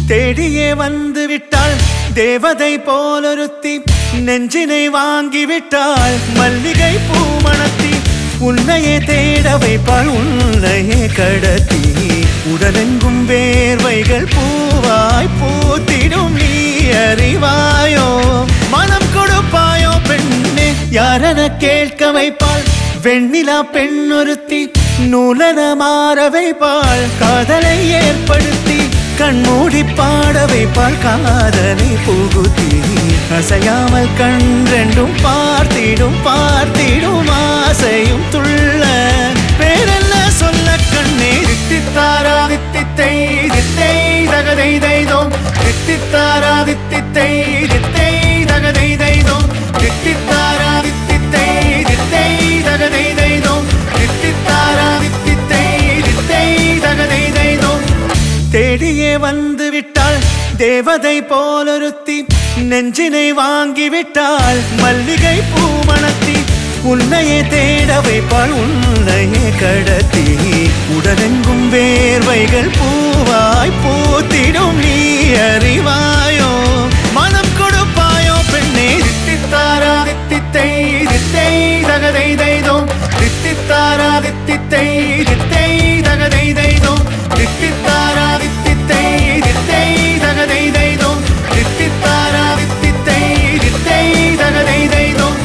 தேடியே வந்து விட்டாள் தேவதை போலொருத்தி நெஞ்சினை வாங்கி விட்டாள் மல்லிகை பூமணத்தி உன்னையே தேட வைப்பாள் உன்னையே கடத்தி உடலெங்கும் வேர்வைகள் பூவாய் பூத்திடும் நீ அறிவாயோ மனம் கொடுப்பாயோ பெண்ணே யாரென கேட்க வைப்பாள் வெண்ணிலா பெண்ணொருத்தி நூலன மாற வைப்பாள் காதலை ஏற்படுத்தி கண்மூடி பாட வைப்பாள் காதலை புகுத்தி அசையாமல் கண் ரெண்டும் பார்த்திடும் பார்த்திடும் ஆசையும் துள்ள வேறென்ன சொல்ல கண்ணே தித்தித்தாரா தித்தித்தை தித்தை தகதை தைதோம் தித்தித்தாரா தித்தித்தை தித்தை தகதை தைதோம் தித்தித்தாரா தித்தித்தை தித்தை தகதை தைதோம் தித்தித்தாரா தித்தித்தை தித்தை தகதை தைதோம் தேடியே வந்து விட்டாள் தேவதை போலொருத்தி நெஞ்சினை வாங்கி விட்டாள் மல்லிகை பூமணத்தி உன்னையே தேட வைப்பாள் உன்னையே கடத்தி உடலெங்கும் வேர்வைகள் பூவாய் பூத்திடும் நீ அறிவாயோ மனம் கொடுப்பாயோ பெண்ணே தித்தித்தாரா தித்தித்தை தித்தை தகதை தைதோம் தித்தித்தாரா தித்தித்தை தித்தை தகதை தைதோம் தித்தித்தாரா தித்தித்தை தித்தை தகதை தைதோம் தித்தித்தாரா தித்தித்தை தித்தை தகதை தைதோம்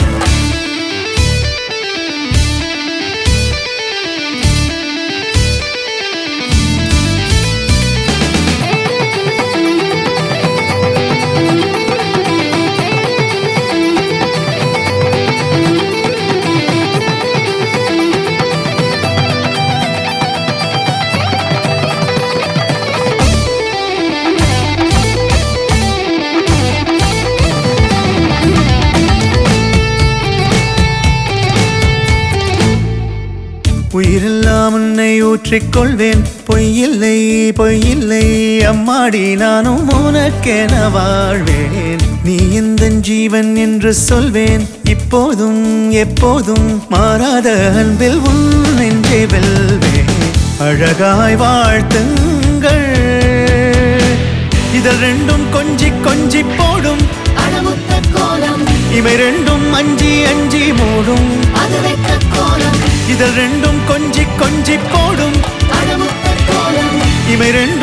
உயிரெல்லாம் உன்னை ஊற்றிக்கொள்வேன் பொய்யில்லை பொய்யில்லை அம்மாடி நானும் உனக்கென வாழ்வேன் நீ இந்த ஜீவன் என்று சொல்வேன் இப்போதும் எப்போதும் மாறாத அன்பில் உன் நெஞ்சை வெல்வேன் அழகாய் வாழ்த்துங்கள் இதழ் ரெண்டும் கொஞ்சி கொஞ்சி போடும் அடமுத்த கோலம் இவை ரெண்டும் அஞ்சி அஞ்சி மூடும் அது வெட்ட கோலம் இதழ் ரெண்டும் கொஞ்சி கொஞ்சி போடும் அடமுத்த கோலம் இவை ரெண்டும்